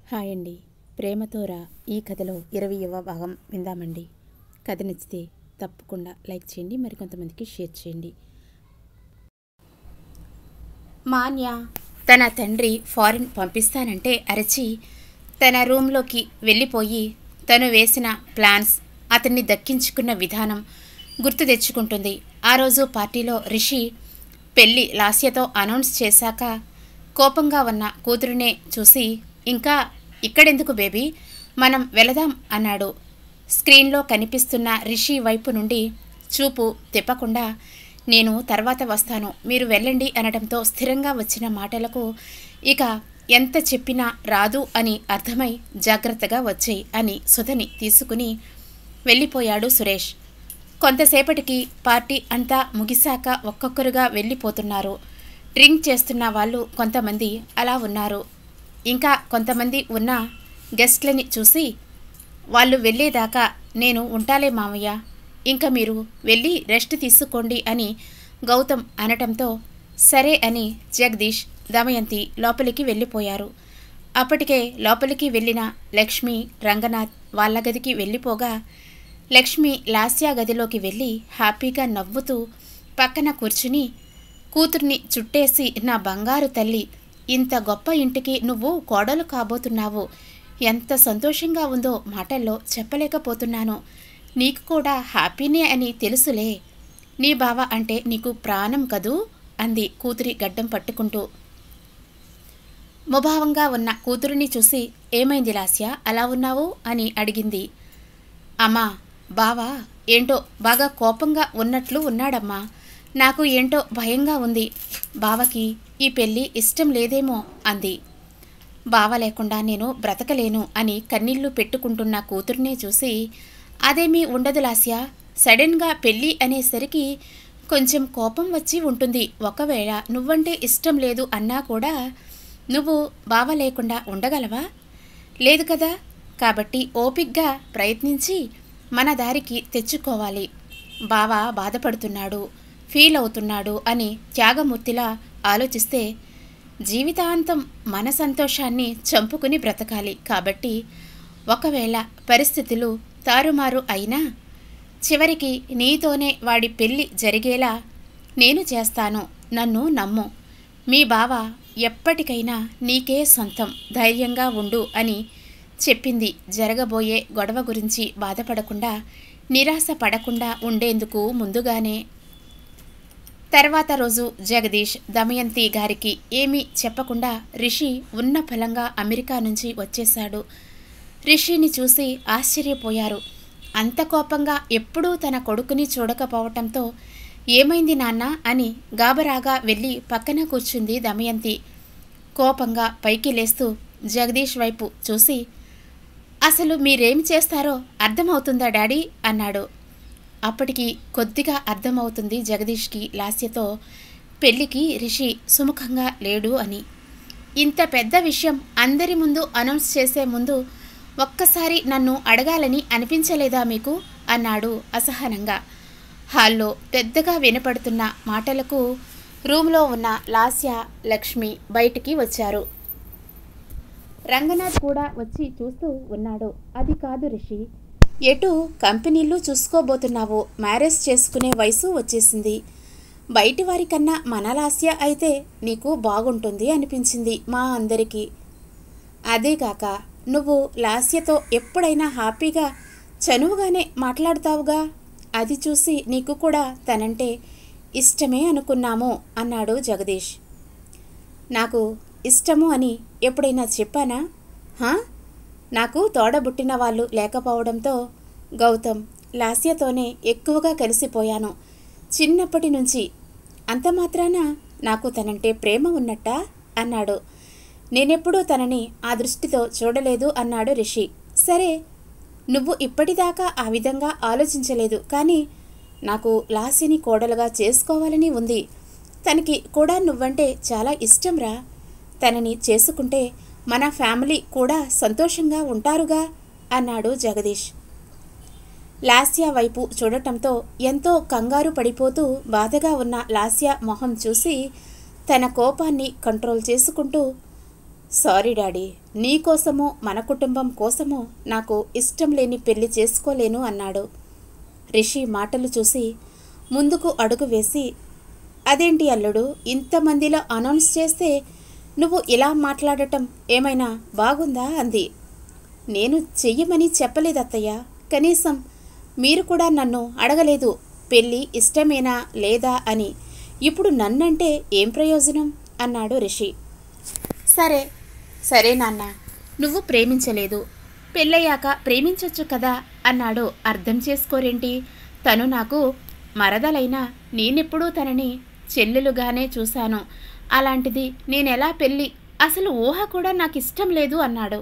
hi అండి ప్రేమతోరా ఈ కథలో ఇరవయవ భాగం విందామండి కథ నచ్చితే తప్పకుండా లైక్ చేయండి మరికొంతమందికి షేర్ చేయండి మాన్య తన తండ్రి ఫారిన్ పంపిస్తానంటే అరచి తన రూమ్లోకి వెళ్ళిపోయి తను వేసిన ప్లాన్స్ అతన్ని దక్కించుకున్న విధానం గుర్తు తెచ్చుకుంటుంది ఆ రోజు పార్టీలో రిషి పెళ్లి లాస్యతో అనౌన్స్ చేశాక కోపంగా ఉన్న కూతురునే చూసి ఇంకా ఇక్కడెందుకు బేబీ మనం వెళదాం అన్నాడు స్క్రీన్లో కనిపిస్తున్న రిషి వైపు నుండి చూపు తిప్పకుండా నేను తర్వాత వస్తాను మీరు వెళ్ళండి అనడంతో స్థిరంగా వచ్చిన మాటలకు ఇక ఎంత చెప్పినా రాదు అని అర్థమై జాగ్రత్తగా వచ్చేయి అని సుధని తీసుకుని వెళ్ళిపోయాడు సురేష్ కొంతసేపటికి పార్టీ అంతా ముగిశాక ఒక్కొక్కరుగా వెళ్ళిపోతున్నారు డ్రింక్ చేస్తున్న వాళ్ళు కొంతమంది అలా ఉన్నారు ఇంకా కొంతమంది ఉన్న గెస్ట్లని చూసి వాళ్ళు వెళ్ళేదాకా నేను ఉంటాలే మామయ్య ఇంకా మీరు వెళ్ళి రెస్ట్ తీసుకోండి అని గౌతమ్ అనటంతో సరే అని జగదీష్ దమయంతి లోపలికి వెళ్ళిపోయారు అప్పటికే లోపలికి వెళ్ళిన లక్ష్మి రంగనాథ్ వాళ్ళ గదికి వెళ్ళిపోగా లక్ష్మి లాస్యా గదిలోకి వెళ్ళి హ్యాపీగా నవ్వుతూ పక్కన కూర్చుని కూతుర్ని చుట్టేసి నా బంగారు తల్లి ఇంత గొప్ప ఇంటికి నువ్వు కోడలు కాబోతున్నావు ఎంత సంతోషంగా ఉందో మాటల్లో చెప్పలేకపోతున్నాను నీకు కూడా హ్యాపీనే అని తెలుసులే నీ బావ అంటే నీకు ప్రాణం కదూ అంది కూతురి గడ్డం పట్టుకుంటూ ముభావంగా ఉన్న కూతురిని చూసి ఏమైంది లాస్య అలా ఉన్నావు అని అడిగింది అమ్మా బావా ఏంటో బాగా కోపంగా ఉన్నట్లు ఉన్నాడమ్మా నాకు ఏంటో భయంగా ఉంది బావకి ఈ పెళ్ళి ఇష్టం లేదేమో అంది బావ లేకుండా నేను బ్రతకలేను అని కన్నీళ్లు పెట్టుకుంటున్న కూతుర్నే చూసి అదేమీ ఉండదు లాస్య సడన్గా పెళ్ళి అనేసరికి కొంచెం కోపం వచ్చి ఉంటుంది ఒకవేళ నువ్వంటే ఇష్టం లేదు అన్నా కూడా నువ్వు బావ లేకుండా ఉండగలవా లేదు కదా కాబట్టి ఓపిగ్గా ప్రయత్నించి మన దారికి తెచ్చుకోవాలి బావ బాధపడుతున్నాడు ఫీల్ అవుతున్నాడు అని త్యాగమూర్తిలా ఆలోచిస్తే జీవితాంతం మన సంతోషాన్ని చంపుకుని బ్రతకాలి కాబట్టి ఒకవేళ పరిస్థితులు తారుమారు అయినా చివరికి నీతోనే వాడి పెళ్ళి జరిగేలా నేను చేస్తాను నన్ను నమ్ము మీ బావ ఎప్పటికైనా నీకే సొంతం ధైర్యంగా ఉండు అని చెప్పింది జరగబోయే గొడవ గురించి బాధపడకుండా నిరాశ పడకుండా ఉండేందుకు ముందుగానే తర్వాత రోజు జగదీష్ దమయంతి గారికి ఏమీ చెప్పకుండా రిషి ఉన్న ఫలంగా అమెరికా నుంచి వచ్చేశాడు రిషిని చూసి ఆశ్చర్యపోయారు అంత కోపంగా ఎప్పుడూ తన కొడుకుని చూడకపోవటంతో ఏమైంది నాన్న అని గాబరాగా వెళ్ళి పక్కన కూర్చుంది దమయంతి కోపంగా పైకి లేస్తూ జగదీష్ వైపు చూసి అసలు మీరేం చేస్తారో అర్థమవుతుందా డాడీ అన్నాడు అప్పటికి కొద్దిగా అర్థమవుతుంది జగదీష్కి లాస్యతో పెళ్లికి రిషి సుముఖంగా లేడు అని ఇంత పెద్ద విషయం అందరి ముందు అనౌన్స్ చేసే ముందు ఒక్కసారి నన్ను అడగాలని అనిపించలేదా మీకు అన్నాడు అసహనంగా హాల్లో పెద్దగా వినపడుతున్న మాటలకు రూమ్లో ఉన్న లాస్య లక్ష్మి బయటికి వచ్చారు రంగనాథ్ కూడా వచ్చి చూస్తూ ఉన్నాడు అది కాదు రిషి ఎటు కంపెనీలు చూసుకోబోతున్నావు మ్యారేజ్ చేసుకునే వయసు వచ్చేసింది బయటి వారికన్నా మన లాస్య అయితే నీకు బాగుంటుంది అనిపించింది మా అందరికీ అదేగాక నువ్వు లాస్యతో ఎప్పుడైనా హ్యాపీగా చనువుగానే మాట్లాడతావుగా అది చూసి నీకు కూడా తనంటే ఇష్టమే అనుకున్నాము అన్నాడు జగదీష్ నాకు ఇష్టము అని ఎప్పుడైనా చెప్పానా హా నాకు తోడబుట్టిన వాళ్ళు లేకపోవడంతో గౌతమ్ లాస్యతోనే ఎక్కువగా కలిసిపోయాను చిన్నప్పటి నుంచి అంత మాత్రాన నాకు తనంటే ప్రేమ ఉన్నట్టా అన్నాడు నేనెప్పుడూ తనని ఆ దృష్టితో చూడలేదు అన్నాడు రిషి సరే నువ్వు ఇప్పటిదాకా ఆ విధంగా ఆలోచించలేదు కానీ నాకు లాస్యని కోడలుగా చేసుకోవాలని ఉంది తనకి కూడా నువ్వంటే చాలా ఇష్టంరా తనని చేసుకుంటే మన ఫ్యామిలీ కూడా సంతోషంగా ఉంటారుగా అన్నాడు జగదీష్ లాస్య వైపు చూడటంతో ఎంతో కంగారు పడిపోతూ బాధగా ఉన్న లాస్య మొహం చూసి తన కోపాన్ని కంట్రోల్ చేసుకుంటూ సారీ డాడీ నీ కోసమో మన కుటుంబం కోసమో నాకు ఇష్టం లేని పెళ్లి చేసుకోలేను అన్నాడు రిషి మాటలు చూసి ముందుకు అడుగు వేసి అదేంటి అల్లుడు ఇంతమందిలో అనౌన్స్ చేస్తే నువ్వు ఇలా మాట్లాడటం ఏమైనా బాగుందా అంది నేను చెయ్యమని చెప్పలేదు అత్తయ్య కనీసం మీరు కూడా నన్ను అడగలేదు పెళ్ళి ఇష్టమేనా లేదా అని ఇప్పుడు నన్నంటే ఏం ప్రయోజనం అన్నాడు రిషి సరే సరే నాన్న నువ్వు ప్రేమించలేదు పెళ్ళయ్యాక ప్రేమించొచ్చు కదా అన్నాడు అర్థం చేసుకోరేంటి తను నాకు మరదలైనా నేనెప్పుడూ తనని చెల్లెలుగానే చూశాను అలాంటిది నేనెలా పెళ్ళి అసలు ఊహ కూడా నాకు ఇష్టం లేదు అన్నాడు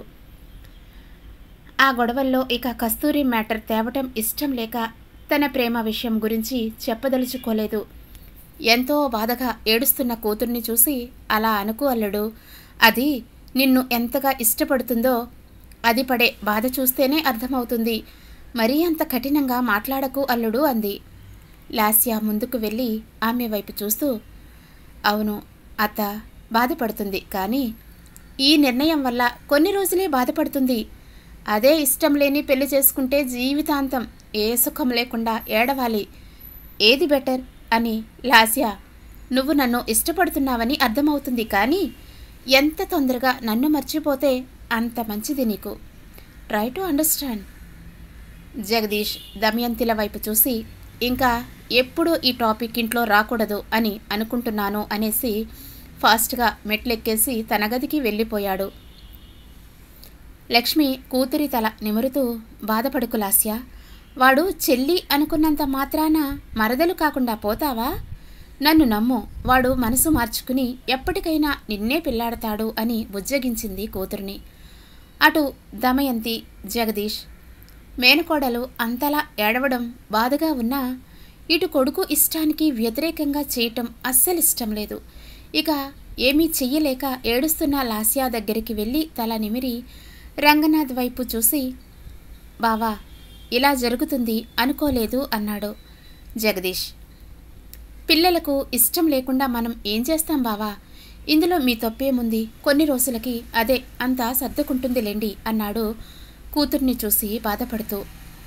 ఆ గొడవల్లో ఇక కస్తూరి మ్యాటర్ తేవటం ఇష్టం లేక తన ప్రేమ విషయం గురించి చెప్పదలుచుకోలేదు ఎంతో బాధగా ఏడుస్తున్న కూతుర్ని చూసి అలా అనుకు అల్లుడు అది నిన్ను ఎంతగా ఇష్టపడుతుందో అది పడే బాధ చూస్తేనే అర్థమవుతుంది మరీ అంత కఠినంగా మాట్లాడకు అల్లుడు అంది లాస్య ముందుకు వెళ్ళి ఆమె వైపు చూస్తూ అవును అత్త బాధపడుతుంది కానీ ఈ నిర్ణయం వల్ల కొన్ని రోజులే బాధపడుతుంది అదే ఇష్టం లేని పెళ్లి చేసుకుంటే జీవితాంతం ఏ సుఖం లేకుండా ఏడవాలి ఏది బెటర్ అని లాస్య నువ్వు నన్ను ఇష్టపడుతున్నావని అర్థమవుతుంది కానీ ఎంత తొందరగా నన్ను మర్చిపోతే అంత మంచిది నీకు ట్రై టు అండర్స్టాండ్ జగదీష్ దమయంతిల వైపు చూసి ఇంకా ఎప్పుడు ఈ టాపిక్ ఇంట్లో రాకూడదు అని అనుకుంటున్నాను అనేసి ఫాస్ట్గా మెట్లెక్కేసి తన గదికి వెళ్ళిపోయాడు లక్ష్మి కూతురి తల నిమురుతూ బాధపడుకు లాస్య వాడు చెల్లి అనుకున్నంత మాత్రాన మరదలు కాకుండా పోతావా నన్ను నమ్ము వాడు మనసు మార్చుకుని ఎప్పటికైనా నిన్నే పిల్లాడతాడు అని బుజ్జగించింది కూతురిని అటు దమయంతి జగదీష్ మేనకోడలు అంతలా ఏడవడం బాధగా ఉన్నా ఇటు కొడుకు ఇష్టానికి వ్యతిరేకంగా చేయటం అస్సలు ఇష్టం లేదు ఇక ఏమీ చెయ్యలేక ఏడుస్తున్న లాస్యా దగ్గరికి వెళ్ళి తల నిమిరి రంగనాథ్ వైపు చూసి బావా ఇలా జరుగుతుంది అనుకోలేదు అన్నాడు జగదీష్ పిల్లలకు ఇష్టం లేకుండా మనం ఏం చేస్తాం బావా ఇందులో మీ తప్పేముంది కొన్ని రోజులకి అదే అంతా సర్దుకుంటుందిలేండి అన్నాడు కూతుర్ని చూసి బాధపడుతూ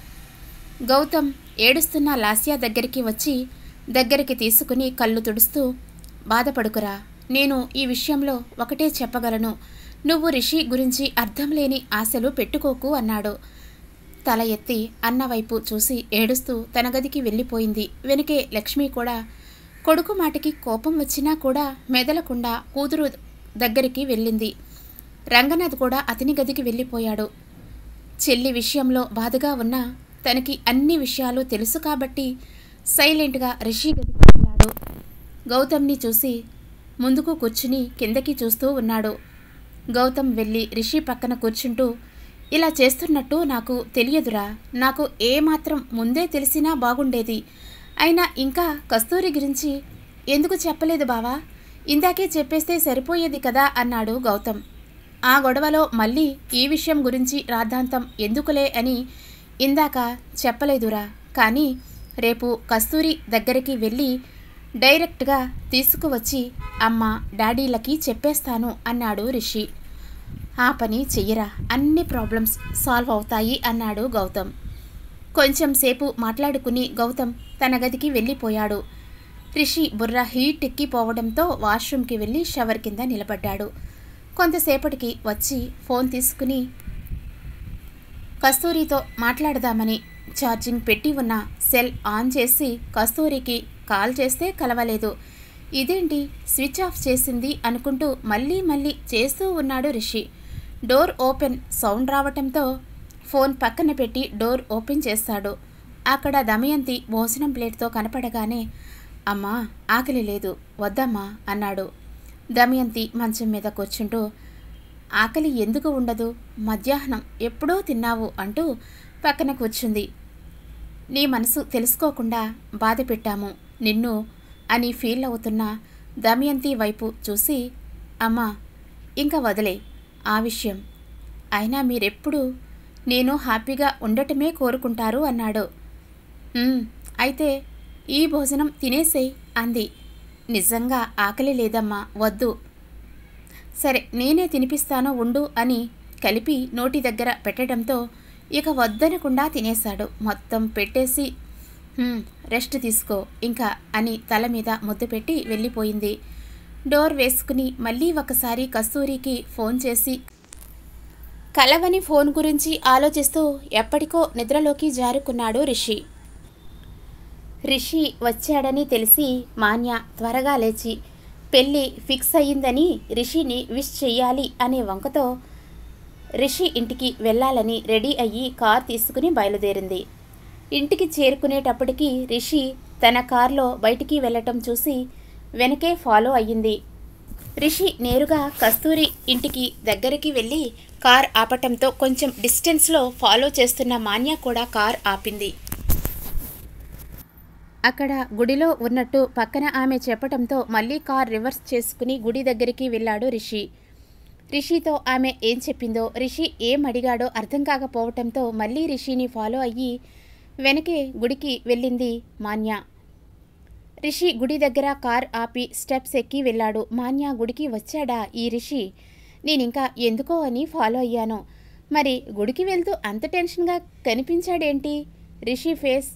గౌతమ్ ఏడుస్తున్న లాస్యా దగ్గరికి వచ్చి దగ్గరికి తీసుకుని కళ్ళు తుడుస్తూ బాధపడుకురా నేను ఈ విషయంలో ఒకటే చెప్పగలను నువ్వు రిషి గురించి అర్థం లేని ఆశలు పెట్టుకోకు అన్నాడు తల ఎత్తి అన్న వైపు చూసి ఏడుస్తూ తన గదికి వెళ్ళిపోయింది వెనుకే లక్ష్మి కూడా కొడుకు మాటకి కోపం వచ్చినా కూడా మెదలకుండా కూతురు దగ్గరికి వెళ్ళింది రంగనాథ్ కూడా అతని గదికి వెళ్ళిపోయాడు చెల్లి విషయంలో బాధగా ఉన్నా తనకి అన్ని విషయాలు తెలుసు కాబట్టి సైలెంట్గా రిషి గదికి వెళ్ళాడు గౌతమ్ని చూసి ముందుకు కూర్చుని కిందకి చూస్తూ ఉన్నాడు గౌతమ్ వెళ్ళి రిషి పక్కన కూర్చుంటూ ఇలా చేస్తున్నట్టు నాకు తెలియదురా నాకు ఏమాత్రం ముందే తెలిసినా బాగుండేది అయినా ఇంకా కస్తూరి గురించి ఎందుకు చెప్పలేదు బావా ఇందాకే చెప్పేస్తే సరిపోయేది కదా అన్నాడు గౌతమ్ ఆ గొడవలో మళ్ళీ ఈ విషయం గురించి రాద్ధాంతం ఎందుకులే అని ఇందాక చెప్పలేదురా కానీ రేపు కస్తూరి దగ్గరికి వెళ్ళి డైరెక్ట్గా తీసుకువచ్చి అమ్మ డాడీలకి చెప్పేస్తాను అన్నాడు రిషి ఆ పని చెయ్యరా అన్ని ప్రాబ్లమ్స్ సాల్వ్ అవుతాయి అన్నాడు గౌతమ్ కొంచెం సేపు మాట్లాడుకుని గౌతమ్ తన గదికి వెళ్ళిపోయాడు రిషి బుర్ర హీట్ ఎక్కిపోవడంతో వాష్రూమ్కి వెళ్ళి షవర్ కింద నిలబడ్డాడు కొంతసేపటికి వచ్చి ఫోన్ తీసుకుని కస్తూరితో మాట్లాడదామని ఛార్జింగ్ పెట్టి ఉన్న సెల్ ఆన్ చేసి కస్తూరికి కాల్ చేస్తే కలవలేదు ఇదేంటి స్విచ్ ఆఫ్ చేసింది అనుకుంటూ మళ్ళీ మళ్ళీ చేస్తూ ఉన్నాడు రిషి డోర్ ఓపెన్ సౌండ్ రావటంతో ఫోన్ పక్కన పెట్టి డోర్ ఓపెన్ చేస్తాడు అక్కడ దమయంతి భోజనం ప్లేట్తో కనపడగానే అమ్మా ఆకలి లేదు వద్దమ్మా అన్నాడు దమయంతి మంచం మీద కూర్చుంటూ ఆకలి ఎందుకు ఉండదు మధ్యాహ్నం ఎప్పుడో తిన్నావు అంటూ పక్కన కూర్చుంది నీ మనసు తెలుసుకోకుండా బాధ పెట్టాము నిన్ను అని ఫీల్ అవుతున్న దమయంతి వైపు చూసి అమ్మా ఇంకా వదిలే ఆ విషయం అయినా మీరెప్పుడు నేను హ్యాపీగా ఉండటమే కోరుకుంటారు అన్నాడు "ఉమ్, అయితే ఈ భోజనం తినేసేయ్ అంది నిజంగా ఆకలి లేదమ్మా వద్దు సరే నేనే తినిపిస్తాను ఉండు అని కలిపి నోటి దగ్గర పెట్టడంతో ఇక వద్దనకుండా తినేశాడు మొత్తం పెట్టేసి "హ్మ్, రెస్ట్ తీసుకో ఇంకా అని తల మీద ముద్దు పెట్టి వెళ్ళిపోయింది డోర్ వేసుకుని మళ్ళీ ఒకసారి కస్తూరికి ఫోన్ చేసి కలవని ఫోన్ గురించి ఆలోచిస్తూ ఎప్పటికో నిద్రలోకి జారుకున్నాడు రిషి రిషి వచ్చాడని తెలిసి మాన్య త్వరగా లేచి పెళ్ళి ఫిక్స్ అయ్యిందని రిషిని విష్ చెయ్యాలి అనే వంకతో రిషి ఇంటికి వెళ్ళాలని రెడీ అయ్యి కార్ తీసుకుని బయలుదేరింది ఇంటికి చేరుకునేటప్పటికి రిషి తన కార్లో బయటికి వెళ్ళటం చూసి వెనకే ఫాలో అయ్యింది రిషి నేరుగా కస్తూరి ఇంటికి దగ్గరికి వెళ్ళి కార్ ఆపటంతో కొంచెం డిస్టెన్స్లో ఫాలో చేస్తున్న మాన్య కూడా కార్ ఆపింది అక్కడ గుడిలో ఉన్నట్టు పక్కన ఆమె చెప్పటంతో మళ్ళీ కార్ రివర్స్ చేసుకుని గుడి దగ్గరికి వెళ్ళాడు రిషి రిషితో ఆమె ఏం చెప్పిందో రిషి ఏం అడిగాడో అర్థం కాకపోవటంతో మళ్ళీ రిషిని ఫాలో అయ్యి వెనకే గుడికి వెళ్ళింది మాన్య రిషి గుడి దగ్గర కార్ ఆపి స్టెప్స్ ఎక్కి వెళ్ళాడు మాన్య గుడికి వచ్చాడా ఈ రిషి నేనింకా ఎందుకో అని ఫాలో అయ్యాను మరి గుడికి వెళ్తూ అంత టెన్షన్గా కనిపించాడేంటి రిషి ఫేస్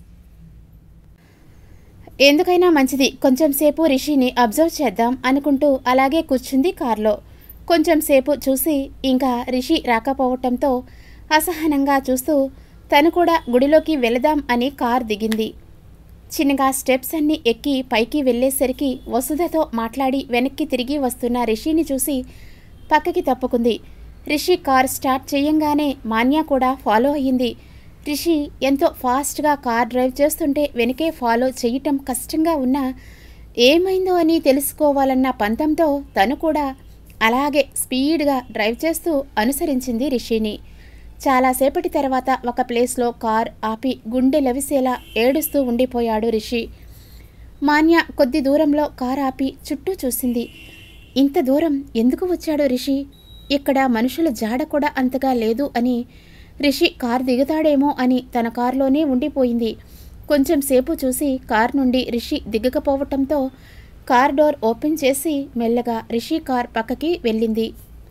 ఎందుకైనా మంచిది కొంచెం సేపు రిషిని అబ్జర్వ్ చేద్దాం అనుకుంటూ అలాగే కూర్చుంది కార్లో కొంచెం సేపు చూసి ఇంకా రిషి రాకపోవటంతో అసహనంగా చూస్తూ తను కూడా గుడిలోకి వెళదాం అని కార్ దిగింది చిన్నగా స్టెప్స్ అన్ని ఎక్కి పైకి వెళ్ళేసరికి వసుధతో మాట్లాడి వెనక్కి తిరిగి వస్తున్న రిషిని చూసి పక్కకి తప్పుకుంది రిషి కార్ స్టార్ట్ చేయంగానే మాన్య కూడా ఫాలో అయ్యింది రిషి ఎంతో ఫాస్ట్గా కార్ డ్రైవ్ చేస్తుంటే వెనకే ఫాలో చేయటం కష్టంగా ఉన్నా ఏమైందో అని తెలుసుకోవాలన్న పంతంతో తను కూడా అలాగే స్పీడ్గా డ్రైవ్ చేస్తూ అనుసరించింది రిషిని చాలాసేపటి తర్వాత ఒక ప్లేస్లో కార్ ఆపి గుండె లవిసేలా ఏడుస్తూ ఉండిపోయాడు రిషి మాన్య కొద్ది దూరంలో కార్ ఆపి చుట్టూ చూసింది ఇంత దూరం ఎందుకు వచ్చాడు రిషి ఇక్కడ మనుషుల జాడ కూడా అంతగా లేదు అని రిషి కార్ దిగుతాడేమో అని తన కారులోనే ఉండిపోయింది కొంచెం సేపు చూసి కార్ నుండి రిషి దిగకపోవటంతో కార్ డోర్ ఓపెన్ చేసి మెల్లగా రిషి కార్ పక్కకి వెళ్ళింది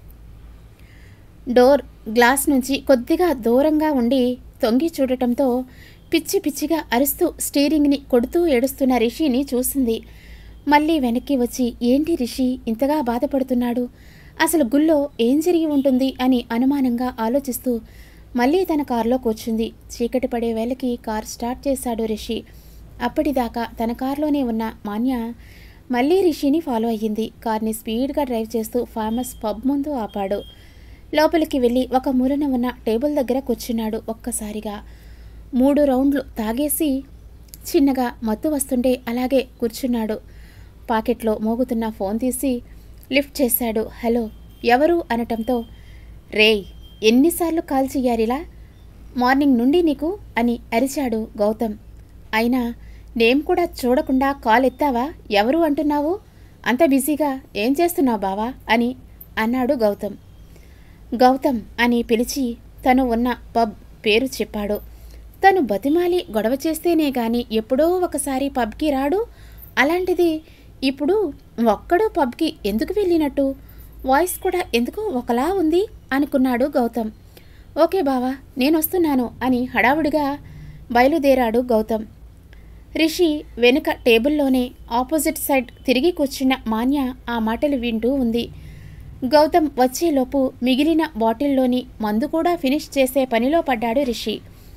డోర్ గ్లాస్ నుంచి కొద్దిగా దూరంగా ఉండి తొంగి చూడటంతో పిచ్చి పిచ్చిగా అరుస్తూ స్టీరింగ్ని కొడుతూ ఏడుస్తున్న రిషిని చూసింది మళ్ళీ వెనక్కి వచ్చి ఏంటి రిషి ఇంతగా బాధపడుతున్నాడు అసలు గుళ్ళో ఏం జరిగి ఉంటుంది అని అనుమానంగా ఆలోచిస్తూ మళ్ళీ తన కారులో కూర్చుంది చీకటి పడే వేళకి కార్ స్టార్ట్ చేశాడు రిషి అప్పటిదాకా తన కారులోనే ఉన్న మాన్య మళ్ళీ రిషిని ఫాలో అయ్యింది కార్ని స్పీడ్గా డ్రైవ్ చేస్తూ ఫేమస్ పబ్ ముందు ఆపాడు లోపలికి వెళ్ళి ఒక మూలన ఉన్న టేబుల్ దగ్గర కూర్చున్నాడు ఒక్కసారిగా మూడు రౌండ్లు తాగేసి చిన్నగా మత్తు వస్తుంటే అలాగే కూర్చున్నాడు పాకెట్లో మోగుతున్న ఫోన్ తీసి లిఫ్ట్ చేశాడు హలో ఎవరు అనటంతో రేయ్ ఎన్నిసార్లు కాల్ చెయ్యారిలా మార్నింగ్ నుండి నీకు అని అరిచాడు గౌతమ్ అయినా నేమ్ కూడా చూడకుండా కాల్ ఎత్తావా ఎవరు అంటున్నావు అంత బిజీగా ఏం చేస్తున్నావు బావా అని అన్నాడు గౌతమ్ గౌతమ్ అని పిలిచి తను ఉన్న పబ్ పేరు చెప్పాడు తను బతిమాలి గొడవ చేస్తేనే గాని ఎప్పుడో ఒకసారి పబ్కి రాడు అలాంటిది ఇప్పుడు ఒక్కడు పబ్కి ఎందుకు వెళ్ళినట్టు వాయిస్ కూడా ఎందుకు ఒకలా ఉంది అనుకున్నాడు గౌతమ్ ఓకే బావా నేను వస్తున్నాను అని హడావుడిగా బయలుదేరాడు గౌతమ్ రిషి వెనుక టేబుల్లోనే ఆపోజిట్ సైడ్ తిరిగి కూర్చున్న మాన్య ఆ మాటలు వింటూ ఉంది గౌతమ్ వచ్చేలోపు మిగిలిన బాటిల్లోని మందు కూడా ఫినిష్ చేసే పనిలో పడ్డాడు రిషి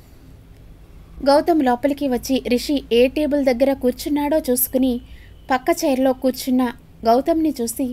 గౌతమ్ లోపలికి వచ్చి రిషి ఏ టేబుల్ దగ్గర కూర్చున్నాడో చూసుకుని పక్క చైర్లో కూర్చున్న గౌతమ్ని చూసి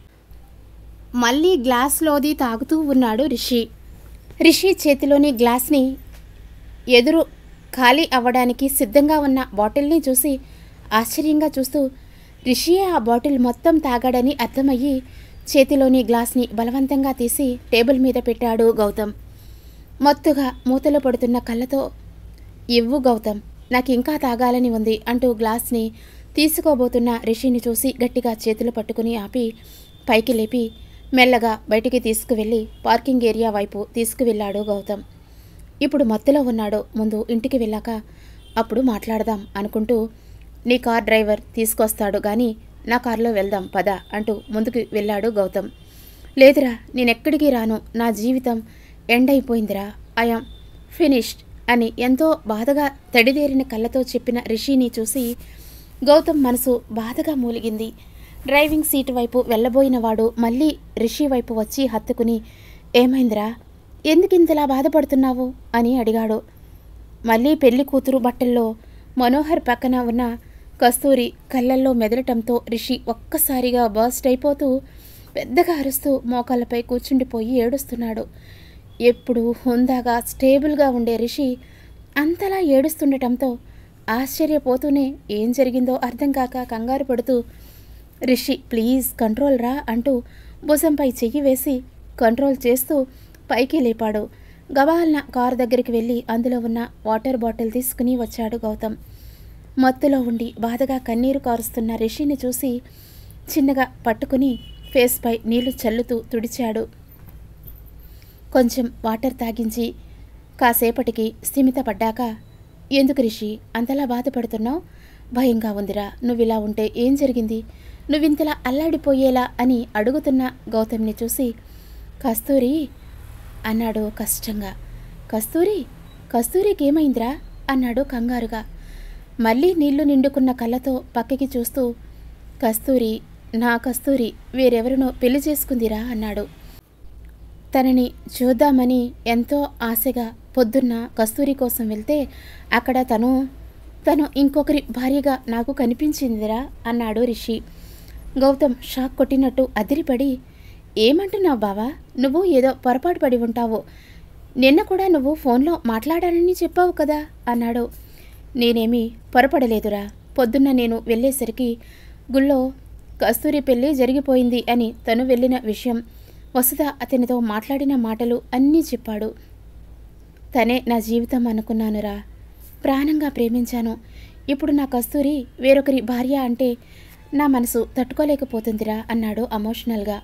మళ్ళీ గ్లాస్లోది తాగుతూ ఉన్నాడు రిషి రిషి చేతిలోని గ్లాస్ని ఎదురు ఖాళీ అవ్వడానికి సిద్ధంగా ఉన్న బాటిల్ని చూసి ఆశ్చర్యంగా చూస్తూ రిషియే ఆ బాటిల్ మొత్తం తాగాడని అర్థమయ్యి చేతిలోని గ్లాస్ని బలవంతంగా తీసి టేబుల్ మీద పెట్టాడు గౌతమ్ మత్తుగా మూతలు పడుతున్న కళ్ళతో ఇవ్వు గౌతమ్ నాకు ఇంకా తాగాలని ఉంది అంటూ గ్లాస్ని తీసుకోబోతున్న రిషిని చూసి గట్టిగా చేతులు పట్టుకుని ఆపి పైకి లేపి మెల్లగా బయటికి తీసుకువెళ్ళి పార్కింగ్ ఏరియా వైపు తీసుకువెళ్ళాడు గౌతమ్ ఇప్పుడు మత్తులో ఉన్నాడు ముందు ఇంటికి వెళ్ళాక అప్పుడు మాట్లాడదాం అనుకుంటూ నీ కార్ డ్రైవర్ తీసుకొస్తాడు గాని నా కారులో వెళ్దాం పద అంటూ ముందుకు వెళ్ళాడు గౌతమ్ లేదురా నేనెక్కడికి రాను నా జీవితం ఎండ్ అయిపోయిందిరా ఐఆమ్ ఫినిష్డ్ అని ఎంతో బాధగా తడిదేరిన కళ్ళతో చెప్పిన రిషిని చూసి గౌతమ్ మనసు బాధగా మూలిగింది డ్రైవింగ్ సీటు వైపు వెళ్ళబోయినవాడు మళ్ళీ రిషి వైపు వచ్చి హత్తుకుని ఏమైందిరా ఎందుకింతలా బాధపడుతున్నావు అని అడిగాడు మళ్ళీ పెళ్లి కూతురు బట్టల్లో మనోహర్ పక్కన ఉన్న కస్తూరి కళ్ళల్లో మెదలటంతో రిషి ఒక్కసారిగా బర్స్ట్ అయిపోతూ పెద్దగా అరుస్తూ మోకాళ్ళపై కూర్చుండిపోయి ఏడుస్తున్నాడు ఎప్పుడు హుందాగా స్టేబుల్గా ఉండే రిషి అంతలా ఏడుస్తుండటంతో ఆశ్చర్యపోతూనే ఏం జరిగిందో అర్థం కాక కంగారు పడుతూ రిషి ప్లీజ్ కంట్రోల్ రా అంటూ భుజంపై చెయ్యి వేసి కంట్రోల్ చేస్తూ పైకి లేపాడు గబాల్న కారు దగ్గరికి వెళ్ళి అందులో ఉన్న వాటర్ బాటిల్ తీసుకుని వచ్చాడు గౌతమ్ మత్తులో ఉండి బాధగా కన్నీరు కారుస్తున్న రిషిని చూసి చిన్నగా పట్టుకుని ఫేస్పై నీళ్లు చల్లుతూ తుడిచాడు కొంచెం వాటర్ తాగించి కాసేపటికి స్థిమితపడ్డాక ఎందుకు రిషి అంతలా బాధపడుతున్నావు భయంగా ఉందిరా నువ్విలా ఉంటే ఏం జరిగింది నువ్వింతలా అల్లాడిపోయేలా అని అడుగుతున్న గౌతమ్ని చూసి కస్తూరి అన్నాడు కష్టంగా కస్తూరి కస్తూరికి ఏమైందిరా అన్నాడు కంగారుగా మళ్ళీ నీళ్లు నిండుకున్న కళ్ళతో పక్కకి చూస్తూ కస్తూరి నా కస్తూరి వేరెవరినో పెళ్లి చేసుకుందిరా అన్నాడు తనని చూద్దామని ఎంతో ఆశగా పొద్దున్న కస్తూరి కోసం వెళ్తే అక్కడ తను తను ఇంకొకరి భార్యగా నాకు కనిపించిందిరా అన్నాడు రిషి గౌతమ్ షాక్ కొట్టినట్టు అదిరిపడి ఏమంటున్నావు బావా నువ్వు ఏదో పొరపాటు పడి ఉంటావు నిన్న కూడా నువ్వు ఫోన్లో మాట్లాడానని చెప్పావు కదా అన్నాడు నేనేమీ పొరపడలేదురా పొద్దున్న నేను వెళ్ళేసరికి గుళ్ళో కస్తూరి పెళ్ళి జరిగిపోయింది అని తను వెళ్ళిన విషయం వసుధ అతనితో మాట్లాడిన మాటలు అన్నీ చెప్పాడు తనే నా జీవితం అనుకున్నానురా ప్రాణంగా ప్రేమించాను ఇప్పుడు నా కస్తూరి వేరొకరి భార్య అంటే నా మనసు తట్టుకోలేకపోతుందిరా అన్నాడు ఎమోషనల్గా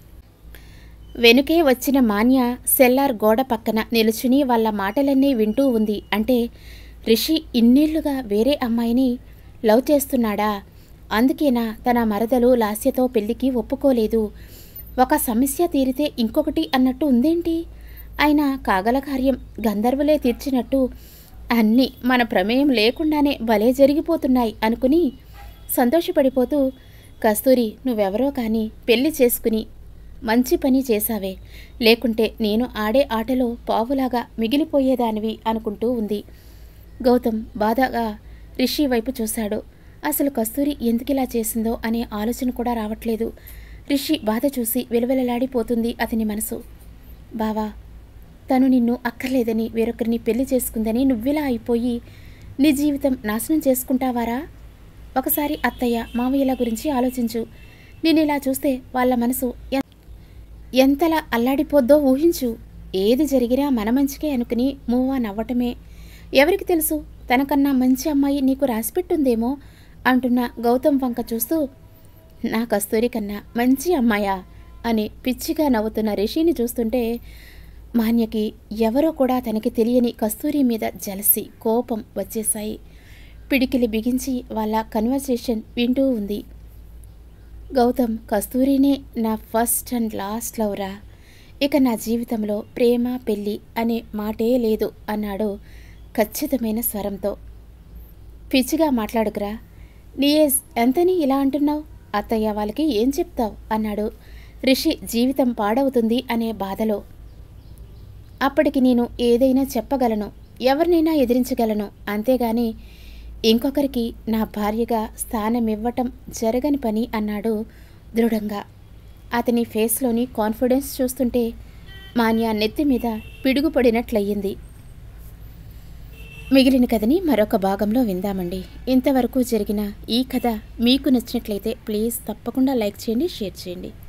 వెనుకే వచ్చిన మాన్య సెల్లార్ గోడ పక్కన నిలుచుని వాళ్ళ మాటలన్నీ వింటూ ఉంది అంటే రిషి ఇన్నేళ్లుగా వేరే అమ్మాయిని లవ్ చేస్తున్నాడా అందుకేనా తన మరదలు లాస్యతో పెళ్లికి ఒప్పుకోలేదు ఒక సమస్య తీరితే ఇంకొకటి అన్నట్టు ఉందేంటి అయినా కాగల కార్యం గంధర్వులే తీర్చినట్టు అన్నీ మన ప్రమేయం లేకుండానే భలే జరిగిపోతున్నాయి అనుకుని సంతోషపడిపోతూ కస్తూరి నువ్వెవరో కానీ పెళ్లి చేసుకుని మంచి పని చేశావే లేకుంటే నేను ఆడే ఆటలో పావులాగా మిగిలిపోయేదానివి అనుకుంటూ ఉంది గౌతమ్ బాధగా రిషి వైపు చూశాడు అసలు కస్తూరి ఎందుకిలా చేసిందో అనే ఆలోచన కూడా రావట్లేదు రిషి బాధ చూసి విలవిలలాడిపోతుంది అతని మనసు బావా తను నిన్ను అక్కర్లేదని వేరొకరిని పెళ్లి చేసుకుందని నువ్విలా అయిపోయి నీ జీవితం నాశనం చేసుకుంటావారా ఒకసారి అత్తయ్య మావయ్యల గురించి ఆలోచించు నేను ఇలా చూస్తే వాళ్ళ మనసు ఎన్- ఎంతలా అల్లాడిపోద్దో ఊహించు ఏది జరిగినా మన మంచికే అనుకుని మూవ్ ఆన్ అవ్వటమే ఎవరికి తెలుసు తనకన్నా మంచి అమ్మాయి నీకు రాసిపెట్టుందేమో అంటున్న గౌతమ్ వంక చూస్తూ నా కస్తూరి కన్నా మంచి అమ్మాయా అని పిచ్చిగా నవ్వుతున్న రిషిని చూస్తుంటే మాన్యకి ఎవరో కూడా తనకి తెలియని కస్తూరి మీద జలసి కోపం వచ్చేశాయి పిడికిలి బిగించి వాళ్ళ కన్వర్సేషన్ వింటూ ఉంది గౌతమ్ కస్తూరినే నా ఫస్ట్ అండ్ లాస్ట్ లవ్రా ఇక నా జీవితంలో ప్రేమ పెళ్ళి అనే మాటే లేదు అన్నాడు ఖచ్చితమైన స్వరంతో పిచ్చిగా మాట్లాడుకురా నీ ఏజ్ ఎంతని ఇలా అంటున్నావు అత్తయ్య వాళ్ళకి ఏం చెప్తావు అన్నాడు రిషి జీవితం పాడవుతుంది అనే బాధలో అప్పటికి నేను ఏదైనా చెప్పగలను ఎవరినైనా ఎదిరించగలను అంతేగాని ఇంకొకరికి నా భార్యగా స్థానం ఇవ్వటం జరగని పని అన్నాడు దృఢంగా అతని ఫేస్లోని కాన్ఫిడెన్స్ చూస్తుంటే మాన్య నెత్తి మీద పిడుగుపడినట్లయింది మిగిలిన కథని మరొక భాగంలో విందామండి ఇంతవరకు జరిగిన ఈ కథ మీకు నచ్చినట్లయితే ప్లీజ్ తప్పకుండా లైక్ చేయండి షేర్ చేయండి